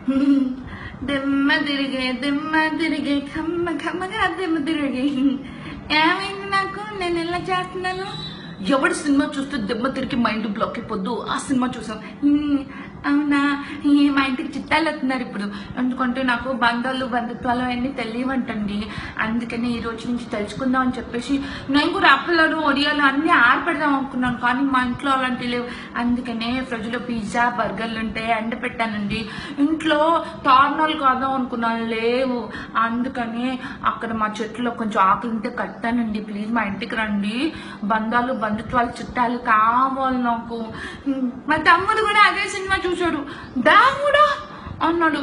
దిమ్మ తిరిగే దిమ్మ తిరిగే కమ్మ కమ్మగా దిమ్మ తిరిగే ఏమైంది నాకు నేను ఎలా చేస్తున్నాను ఎవడి సినిమా చూస్తే దెబ్బ తిరిగి మైండ్ బ్లాక్ అయిపోద్దు ఆ సినిమా చూసాం హ్మ్, అవునా ఈ మా ఇంటికి చుట్టాలు వస్తున్నారు ఇప్పుడు ఎందుకంటే నాకు బంధాలు బంధుత్వాలు అన్నీ తెలియవంటండి అందుకని ఈ రోజు నుంచి తెలుసుకుందాం అని చెప్పేసి నేను కూడా అప్పలాలు ఒడియాలు అన్నీ ఆరపెడదాం అనుకున్నాను కానీ మా ఇంట్లో అలాంటివి లేవు అందుకనే ఫ్రిడ్జ్ లో పిజ్జా బర్గర్లు ఉంటాయి ఎండ పెట్టానండి ఇంట్లో తారణాలు కాదాం అనుకున్నాను లేవు అందుకని అక్కడ మా చెట్టులో కొంచెం ఆకులు ఉంటే కట్టానండి ప్లీజ్ మా ఇంటికి రండి బంధాలు బంధుత్వాలు చుట్టాలు కావాలి నాకు హ్మ్, మా తమ్ముడు కూడా అదే సినిమా చూశాడు దాముడా అన్నాడు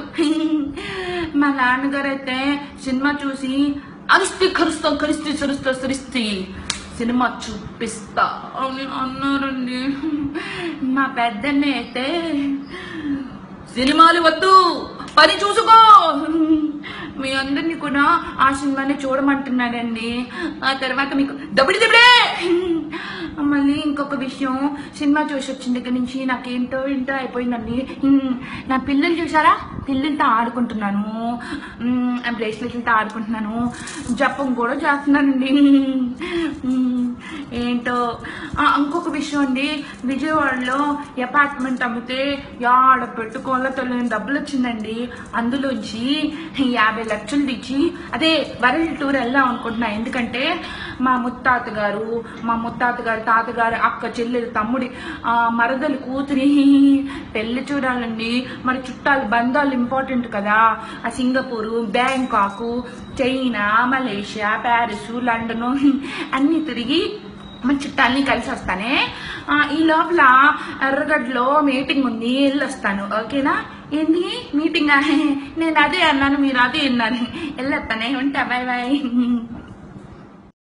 మా నాన్నగారు అయితే సినిమా చూసి అరిస్తే కరుస్తా కరిస్తే సరుస్తా సరిస్తే సినిమా చూపిస్తా అని అన్నారండి మా పెద్దన్న అయితే సినిమాలు వద్దు పని చూసుకో మీ అందరినీ కూడా ఆ సినిమాని చూడమంటున్నాడండి ఆ తర్వాత మీకు దబిడి దబిడే మళ్ళీ ఇంకొక విషయం సినిమా చూసి వచ్చిన దగ్గర నుంచి నాకేంటో ఏంటో అయిపోయిందండి ఉమ్, నా పిల్లలు చూసారా పిల్లలతో ఆడుకుంటున్నాను బ్రేస్లెట్లతో ఆడుకుంటున్నాను జపం కూడా చేస్తున్నానండి ఉమ్, ఏంటో ఆ, ఇంకొక విషయం అండి విజయవాడలో అపార్ట్మెంట్ అమ్మితే యాడ పెట్టుకోవాలో తెలియని డబ్బులు వచ్చిందండి అందులోంచి యాభై లక్షలు తెచ్చి అదే వరల్డ్ టూర్ వెళ్దాం అనుకుంటున్నా ఎందుకంటే మా ముత్తాత గారు మా ముత్తాత గారు తాతగారు అక్క చెల్లెలు తమ్ముడి ఆ, మరదలు కూతురి పెళ్లి చూడాలండి మరి చుట్టాలు బంధాలు ఇంపార్టెంట్ కదా ఆ Singapore Bangkok China Malaysia Paris London అన్ని తిరిగి మన చుట్టాలని కలిసి వస్తానే ఆ, ఈ లోపల ఎర్రగడ్డలో మీటింగ్ ఉంది వెళ్ళి వస్తాను ఓకేనా ఏంటి మీటింగ్ నేను అదే అన్నాను మీరు అదే అన్నారు వెళ్ళొస్తానే ఉంటా బాయ్ బాయ్